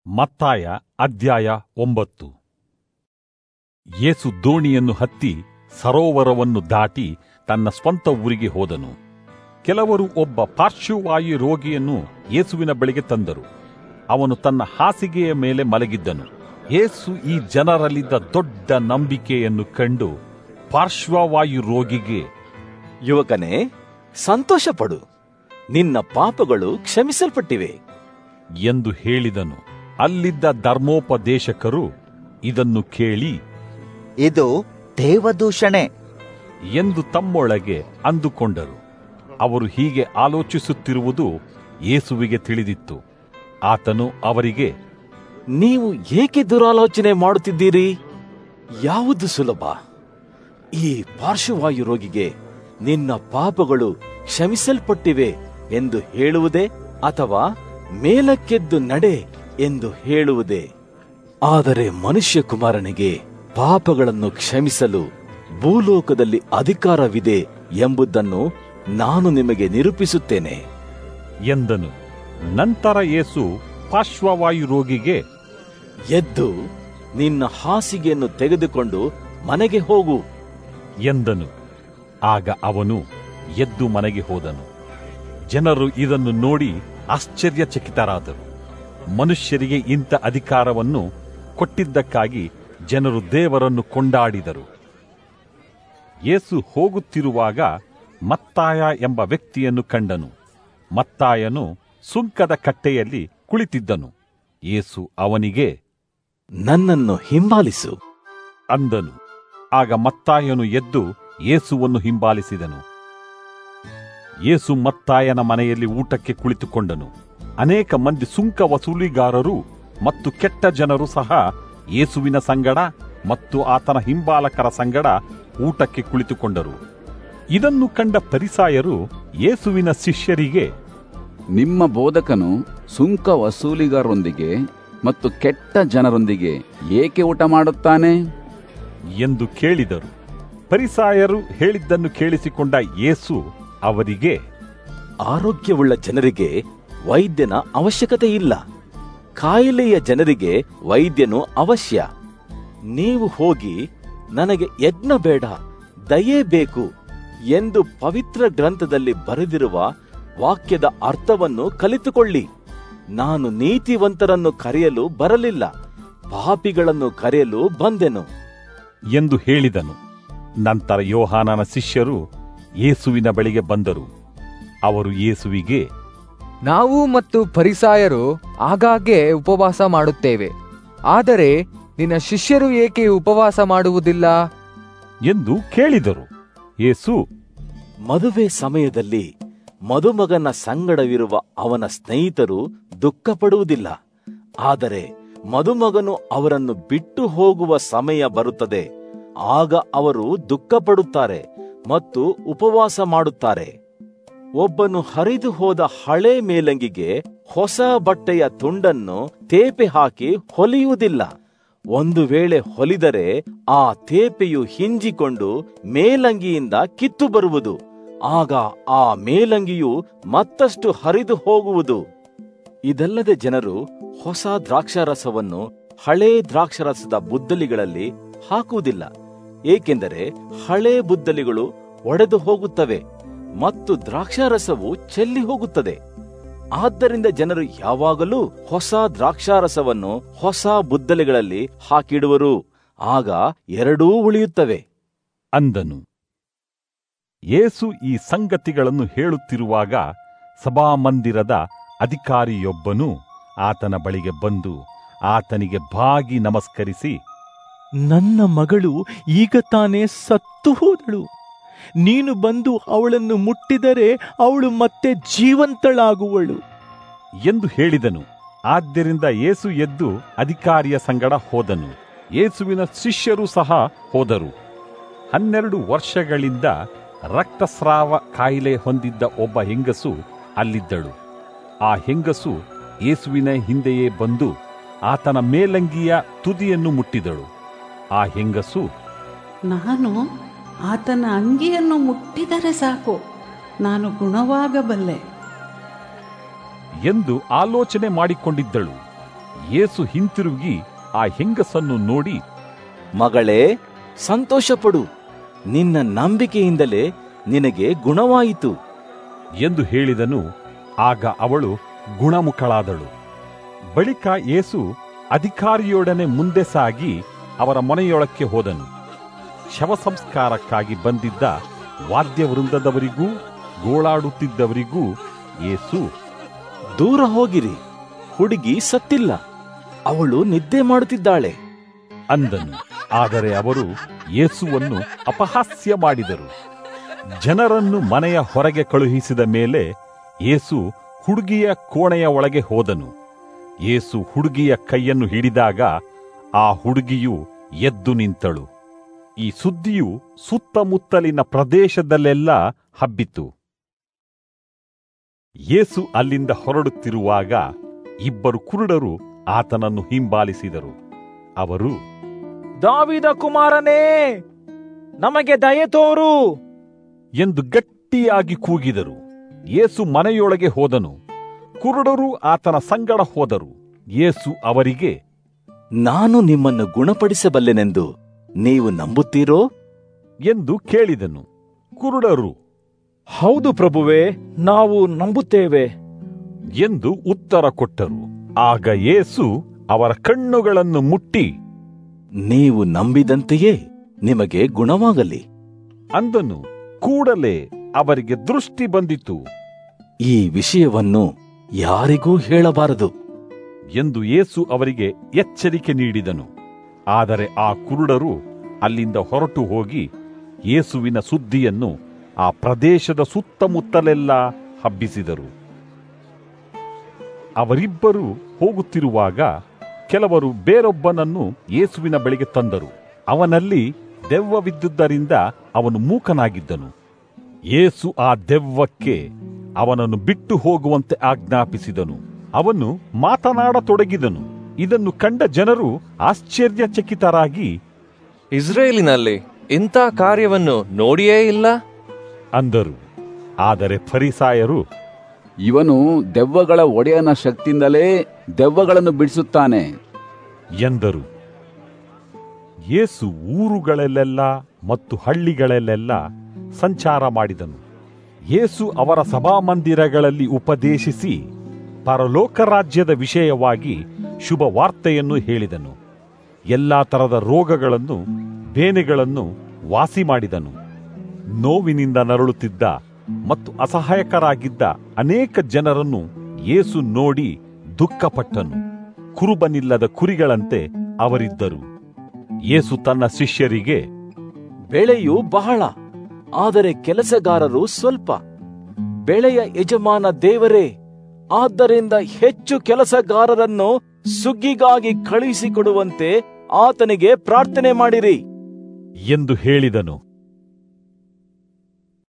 ಮತ್ತಾಯ ಅಧ್ಯಾಯ ಒಂಬತ್ತು ಯೇಸು ದೋಣಿಯನ್ನು ಹತ್ತಿ ಸರೋವರವನ್ನು ದಾಟಿ ತನ್ನ ಸ್ವಂತ ಊರಿಗೆ ಹೋದನು ಕೆಲವರು ಒಬ್ಬ ಪಾರ್ಶ್ವವಾಯು ರೋಗಿಯನ್ನು ಯೇಸುವಿನ ಬಳಿಗೆ ತಂದರು ಅವನು ತನ್ನ ಹಾಸಿಗೆಯ ಮೇಲೆ ಮಲಗಿದ್ದನು ಯೇಸು ಈ ಜನರಲ್ಲಿದ್ದ ದೊಡ್ಡ ನಂಬಿಕೆಯನ್ನು ಕಂಡು ಪಾರ್ಶ್ವವಾಯು ರೋಗಿಗೆ ಯುವಕನೇ ಸಂತೋಷಪಡು ನಿನ್ನ ಪಾಪಗಳು ಕ್ಷಮಿಸಲ್ಪಟ್ಟಿವೆ ಎಂದು ಹೇಳಿದನು ಅಲ್ಲಿದ್ದ ಧರ್ಮೋಪದೇಶಕರು ಇದನ್ನು ಕೇಳಿ ಇದು ದೇವದೂಷಣೆ ಎಂದು ತಮ್ಮೊಳಗೆ ಅಂದುಕೊಂಡರು ಅವರು ಹೀಗೆ ಆಲೋಚಿಸುತ್ತಿರುವುದು ಯೇಸುವಿಗೆ ತಿಳಿದಿತ್ತು ಆತನು ಅವರಿಗೆ ನೀವು ಏಕೆ ದುರಾಲೋಚನೆ ಮಾಡುತ್ತಿದ್ದೀರಿ ಯಾವುದು ಸುಲಭ ಈ ಪಾರ್ಶ್ವವಾಯು ರೋಗಿಗೆ ನಿನ್ನ ಪಾಪಗಳು ಕ್ಷಮಿಸಲ್ಪಟ್ಟಿವೆ ಎಂದು ಹೇಳುವುದೇ ಅಥವಾ ಮೇಲಕ್ಕೆದ್ದು ನಡೆ ಎಂದು ಹೇಳುವುದೇ ಆದರೆ ಮನುಷ್ಯ ಕುಮಾರನಿಗೆ ಪಾಪಗಳನ್ನು ಕ್ಷಮಿಸಲು ಭೂಲೋಕದಲ್ಲಿ ಅಧಿಕಾರವಿದೆ ಎಂಬುದನ್ನು ನಾನು ನಿಮಗೆ ನಿರೂಪಿಸುತ್ತೇನೆ ಎಂದನು ನಂತರ ಯೇಸು ಪಾರ್ಶ್ವವಾಯು ರೋಗಿಗೆ ಎದ್ದು ನಿನ್ನ ಹಾಸಿಗೆಯನ್ನು ತೆಗೆದುಕೊಂಡು ಮನೆಗೆ ಹೋಗು ಎಂದನು ಆಗ ಅವನು ಎದ್ದು ಮನೆಗೆ ಹೋದನು ಜನರು ಇದನ್ನು ನೋಡಿ ಆಶ್ಚರ್ಯಚಕಿತರಾದರು ಮನುಷ್ಯರಿಗೆ ಇಂಥ ಅಧಿಕಾರವನ್ನು ಕೊಟ್ಟಿದ್ದಕ್ಕಾಗಿ ಜನರು ದೇವರನ್ನು ಕೊಂಡಾಡಿದರು ಯೇಸು ಹೋಗುತ್ತಿರುವಾಗ ಮತ್ತಾಯ ಎಂಬ ವ್ಯಕ್ತಿಯನ್ನು ಕಂಡನು ಮತ್ತಾಯನು ಸುಂಕದ ಕಟ್ಟೆಯಲ್ಲಿ ಕುಳಿತಿದ್ದನು ಯೇಸು ಅವನಿಗೆ ನನ್ನನ್ನು ಹಿಂಬಾಲಿಸು ಅಂದನು ಆಗ ಮತ್ತಾಯನು ಎದ್ದು ಯೇಸುವನ್ನು ಹಿಂಬಾಲಿಸಿದನು ಯೇಸು ಮತ್ತಾಯನ ಮನೆಯಲ್ಲಿ ಊಟಕ್ಕೆ ಕುಳಿತುಕೊಂಡನು ಅನೇಕ ಮಂದಿ ಸುಂಕ ವಸೂಲಿಗಾರರು ಮತ್ತು ಕೆಟ್ಟ ಜನರು ಸಹ ಯೇಸುವಿನ ಸಂಗಡ ಮತ್ತು ಆತನ ಹಿಂಬಾಲಕರ ಸಂಗಡ ಊಟಕ್ಕೆ ಕುಳಿತುಕೊಂಡರು ಇದನ್ನು ಕಂಡ ಪರಿಸಾಯರು ಯೇಸುವಿನ ಶಿಷ್ಯರಿಗೆ ನಿಮ್ಮ ಬೋಧಕನು ಸುಂಕ ವಸೂಲಿಗಾರರೊಂದಿಗೆ ಮತ್ತು ಕೆಟ್ಟ ಜನರೊಂದಿಗೆ ಏಕೆ ಊಟ ಮಾಡುತ್ತಾನೆ ಎಂದು ಕೇಳಿದರು ಪರಿಸಾಯರು ಹೇಳಿದ್ದನ್ನು ಕೇಳಿಸಿಕೊಂಡ ಯೇಸು ಅವರಿಗೆ ಆರೋಗ್ಯವುಳ್ಳ ಜನರಿಗೆ ವೈದ್ಯನ ಅವಶ್ಯಕತೆ ಇಲ್ಲ ಕಾಯಿಲೆಯ ಜನರಿಗೆ ವೈದ್ಯನು ಅವಶ್ಯ ನೀವು ಹೋಗಿ ನನಗೆ ಯಜ್ಞ ಬೇಡ ದಯೆ ಬೇಕು ಎಂದು ಪವಿತ್ರ ಗ್ರಂಥದಲ್ಲಿ ಬರೆದಿರುವ ವಾಕ್ಯದ ಅರ್ಥವನ್ನು ಕಲಿತುಕೊಳ್ಳಿ ನಾನು ನೀತಿವಂತರನ್ನು ಕರೆಯಲು ಬರಲಿಲ್ಲ ಪಾಪಿಗಳನ್ನು ಕರೆಯಲು ಬಂದೆನು ಎಂದು ಹೇಳಿದನು ನಂತರ ಯೋಹಾನನ ಶಿಷ್ಯರು ಯೇಸುವಿನ ಬಳಿಗೆ ಬಂದರು ಅವರು ಯೇಸುವಿಗೆ ನಾವು ಮತ್ತು ಪರಿಸಾಯರು ಆಗಾಗ್ಗೆ ಉಪವಾಸ ಮಾಡುತ್ತೇವೆ ಆದರೆ ನಿನ್ನ ಶಿಷ್ಯರು ಏಕೆ ಉಪವಾಸ ಮಾಡುವುದಿಲ್ಲ ಎಂದು ಕೇಳಿದರು ಯೇಸು ಮದುವೆ ಸಮಯದಲ್ಲಿ ಮದುಮಗನ ಸಂಗಡವಿರುವ ಅವನ ಸ್ನೇಹಿತರು ದುಃಖಪಡುವುದಿಲ್ಲ ಆದರೆ ಮದುಮಗನು ಅವರನ್ನು ಬಿಟ್ಟು ಹೋಗುವ ಸಮಯ ಬರುತ್ತದೆ ಆಗ ಅವರು ದುಃಖಪಡುತ್ತಾರೆ ಮತ್ತು ಉಪವಾಸ ಮಾಡುತ್ತಾರೆ ಒಬ್ಬನು ಹರಿದು ಹೋದ ಹಳೆ ಮೇಲಂಗಿಗೆ ಹೊಸ ಬಟ್ಟೆಯ ತುಂಡನ್ನು ತೇಪೆ ಹಾಕಿ ಹೊಲಿಯುವುದಿಲ್ಲ ಒಂದು ವೇಳೆ ಹೊಲಿದರೆ ಆ ತೇಪೆಯು ಹಿಂಜಿಕೊಂಡು ಮೇಲಂಗಿಯಿಂದ ಕಿತ್ತು ಬರುವುದು ಆಗ ಆ ಮೇಲಂಗಿಯು ಮತ್ತಷ್ಟು ಹರಿದು ಹೋಗುವುದು ಇದಲ್ಲದೆ ಜನರು ಹೊಸ ದ್ರಾಕ್ಷಾರಸವನ್ನು ಹಳೇ ದ್ರಾಕ್ಷಾರಸದ ಬುದ್ದಲಿಗಳಲ್ಲಿ ಹಾಕುವುದಿಲ್ಲ ಏಕೆಂದರೆ ಹಳೇ ಬುದ್ದಲಿಗಳು ಒಡೆದು ಹೋಗುತ್ತವೆ ಮತ್ತು ದ್ರಾಕ್ಷಾರಸವು ಚೆಲ್ಲಿ ಹೋಗುತ್ತದೆ ಆದ್ದರಿಂದ ಜನರು ಯಾವಾಗಲೂ ಹೊಸ ದ್ರಾಕ್ಷಾರಸವನ್ನು ಹೊಸ ಬುದ್ದಲಿಗಳಲ್ಲಿ ಹಾಕಿಡುವರು ಆಗ ಎರಡೂ ಉಳಿಯುತ್ತವೆ ಅಂದನು ಯೇಸು ಈ ಸಂಗತಿಗಳನ್ನು ಹೇಳುತ್ತಿರುವಾಗ ಸಭಾಮಂದಿರದ ಅಧಿಕಾರಿಯೊಬ್ಬನು ಆತನ ಬಳಿಗೆ ಬಂದು ಆತನಿಗೆ ಬಾಗಿ ನಮಸ್ಕರಿಸಿ ನನ್ನ ಮಗಳು ಈಗ ತಾನೇ ಸತ್ತು ಹೋದಳು ನೀನು ಬಂದು ಅವಳನ್ನು ಮುಟ್ಟಿದರೆ ಅವಳು ಮತ್ತೆ ಜೀವಂತಳಾಗುವಳು ಎಂದು ಹೇಳಿದನು ಆದ್ದರಿಂದ ಯೇಸು ಎದ್ದು ಅಧಿಕಾರಿಯ ಸಂಗಡ ಹೋದನು ಯೇಸುವಿನ ಶಿಷ್ಯರು ಸಹ ಹೋದರು ಹನ್ನೆರಡು ವರ್ಷಗಳಿಂದ ರಕ್ತಸ್ರಾವ ಕಾಯಿಲೆ ಹೊಂದಿದ್ದ ಒಬ್ಬ ಹೆಂಗಸು ಅಲ್ಲಿದ್ದಳು ಆ ಹೆಂಗಸು ಯೇಸುವಿನ ಹಿಂದೆಯೇ ಬಂದು ಆತನ ಮೇಲಂಗಿಯ ತುದಿಯನ್ನು ಮುಟ್ಟಿದಳು ಆ ಹೆಂಗಸು ನಾನು ಆತನ ಅಂಗಿಯನ್ನು ಮುಟ್ಟಿದರೆ ಸಾಕು ನಾನು ಗುಣವಾಗಬಲ್ಲೆ ಎಂದು ಆಲೋಚನೆ ಮಾಡಿಕೊಂಡಿದ್ದಳು ಯೇಸು ಹಿಂತಿರುಗಿ ಆ ಹೆಂಗಸನ್ನು ನೋಡಿ ಮಗಳೇ ಸಂತೋಷಪಡು ನಿನ್ನ ನಂಬಿಕೆಯಿಂದಲೇ ನಿನಗೆ ಗುಣವಾಯಿತು ಎಂದು ಹೇಳಿದನು ಆಗ ಅವಳು ಗುಣಮುಖಳಾದಳು ಬಳಿಕ ಯೇಸು ಅಧಿಕಾರಿಯೊಡನೆ ಮುಂದೆ ಸಾಗಿ ಅವರ ಮನೆಯೊಳಕ್ಕೆ ಹೋದನು ಶವ ಸಂಸ್ಕಾರಕ್ಕಾಗಿ ಬಂದಿದ್ದ ವಾದ್ಯವೃಂದದವರಿಗೂ ಗೋಳಾಡುತ್ತಿದ್ದವರಿಗೂ ಯೇಸು ದೂರ ಹೋಗಿರಿ ಹುಡುಗಿ ಸತ್ತಿಲ್ಲ ಅವಳು ನಿದ್ದೆ ಮಾಡುತ್ತಿದ್ದಾಳೆ ಅಂದನು ಆದರೆ ಅವರು ಯೇಸುವನ್ನು ಅಪಹಾಸ್ಯ ಮಾಡಿದರು ಜನರನ್ನು ಮನೆಯ ಹೊರಗೆ ಕಳುಹಿಸಿದ ಮೇಲೆ ಯೇಸು ಹುಡುಗಿಯ ಕೋಣೆಯ ಒಳಗೆ ಹೋದನು ಯೇಸು ಹುಡುಗಿಯ ಕೈಯನ್ನು ಹಿಡಿದಾಗ ಆ ಹುಡುಗಿಯು ಎದ್ದು ನಿಂತಳು ಈ ಸುದ್ದಿಯು ಸುತ್ತಮುತ್ತಲಿನ ಪ್ರದೇಶದಲ್ಲೆಲ್ಲ ಹಬ್ಬಿತು ಯೇಸು ಅಲ್ಲಿಂದ ಹೊರಡುತ್ತಿರುವಾಗ ಇಬ್ಬರು ಕುರುಡರು ಆತನನ್ನು ಹಿಂಬಾಲಿಸಿದರು ಅವರು ದಾವಿದ ಕುಮಾರನೇ ನಮಗೆ ದಯೆ ತೋರು ಎಂದು ಗಟ್ಟಿಯಾಗಿ ಕೂಗಿದರು ಯೇಸು ಮನೆಯೊಳಗೆ ಹೋದನು ಕುರುಡರು ಆತನ ಸಂಗಡ ಹೋದರು ಯೇಸು ಅವರಿಗೆ ನಾನು ನಿಮ್ಮನ್ನು ಗುಣಪಡಿಸಬಲ್ಲೆನೆಂದು ನೀವು ನಂಬುತ್ತೀರೋ ಎಂದು ಕೇಳಿದನು ಕುರುಡರು ಹೌದು ಪ್ರಭುವೇ ನಾವು ನಂಬುತ್ತೇವೆ ಎಂದು ಉತ್ತರ ಕೊಟ್ಟರು ಆಗ ಯೇಸು ಅವರ ಕಣ್ಣುಗಳನ್ನು ಮುಟ್ಟಿ ನೀವು ನಂಬಿದಂತೆಯೇ ನಿಮಗೆ ಗುಣವಾಗಲಿ ಅಂದನು ಕೂಡಲೇ ಅವರಿಗೆ ದೃಷ್ಟಿ ಬಂದಿತು ಈ ವಿಷಯವನ್ನು ಯಾರಿಗೂ ಹೇಳಬಾರದು ಎಂದು ಯೇಸು ಅವರಿಗೆ ಎಚ್ಚರಿಕೆ ನೀಡಿದನು ಆದರೆ ಆ ಕುರುಡರು ಅಲ್ಲಿಂದ ಹೊರಟು ಹೋಗಿ ಯೇಸುವಿನ ಸುದ್ದಿಯನ್ನು ಆ ಪ್ರದೇಶದ ಸುತ್ತಮುತ್ತಲೆಲ್ಲ ಹಬ್ಬಿಸಿದರು ಅವರಿಬ್ಬರು ಹೋಗುತ್ತಿರುವಾಗ ಕೆಲವರು ಬೇರೊಬ್ಬನನ್ನು ಯೇಸುವಿನ ಬಳಿಗೆ ತಂದರು ಅವನಲ್ಲಿ ದೆವ್ವವಿದ್ದುದರಿಂದ ಅವನು ಮೂಕನಾಗಿದ್ದನು ಯೇಸು ಆ ದೆವ್ವಕ್ಕೆ ಅವನನ್ನು ಬಿಟ್ಟು ಹೋಗುವಂತೆ ಆಜ್ಞಾಪಿಸಿದನು ಅವನು ಮಾತನಾಡತೊಡಗಿದನು ಇದನ್ನು ಕಂಡ ಜನರು ಆಶ್ಚರ್ಯಚಕಿತರಾಗಿ ಇಸ್ರೇಲಿನಲ್ಲಿ ಇಂಥ ಕಾರ್ಯವನ್ನು ನೋಡಿಯೇ ಇಲ್ಲ ಅಂದರು ಆದರೆ ಫರಿಸಾಯರು ಇವನು ದೆವ್ವಗಳ ಒಡೆಯನ ಶಕ್ತಿಯಿಂದಲೇ ದೆವ್ವಗಳನ್ನು ಬಿಡಿಸುತ್ತಾನೆ ಎಂದರು ಯೇಸು ಊರುಗಳಲ್ಲೆಲ್ಲ ಮತ್ತು ಹಳ್ಳಿಗಳಲ್ಲೆಲ್ಲ ಸಂಚಾರ ಮಾಡಿದನು ಯೇಸು ಅವರ ಸಭಾಮಂದಿರಗಳಲ್ಲಿ ಉಪದೇಶಿಸಿ ಪರಲೋಕ ರಾಜ್ಯದ ವಿಷಯವಾಗಿ ಶುಭ ವಾರ್ತೆಯನ್ನು ಹೇಳಿದನು ಎಲ್ಲಾ ತರದ ರೋಗಗಳನ್ನು ಬೇನೆಗಳನ್ನು ವಾಸಿ ಮಾಡಿದನು ನೋವಿನಿಂದ ನರಳುತ್ತಿದ್ದ ಮತ್ತು ಅಸಹಾಯಕರಾಗಿದ್ದ ಅನೇಕ ಜನರನ್ನು ಯೇಸು ನೋಡಿ ದುಃಖಪಟ್ಟನು ಕುರುಬನಿಲ್ಲದ ಕುರಿಗಳಂತೆ ಅವರಿದ್ದರು ಯೇಸು ತನ್ನ ಶಿಷ್ಯರಿಗೆ ಬೆಳೆಯು ಬಹಳ ಆದರೆ ಕೆಲಸಗಾರರು ಸ್ವಲ್ಪ ಬೆಳೆಯ ಯಜಮಾನ ದೇವರೇ ಆದ್ದರಿಂದ ಹೆಚ್ಚು ಕೆಲಸಗಾರರನ್ನು ಸುಗ್ಗಿಗಾಗಿ ಕಳುಹಿಸಿಕೊಡುವಂತೆ ಆತನಿಗೆ ಪ್ರಾರ್ಥನೆ ಮಾಡಿರಿ ಎಂದು ಹೇಳಿದನು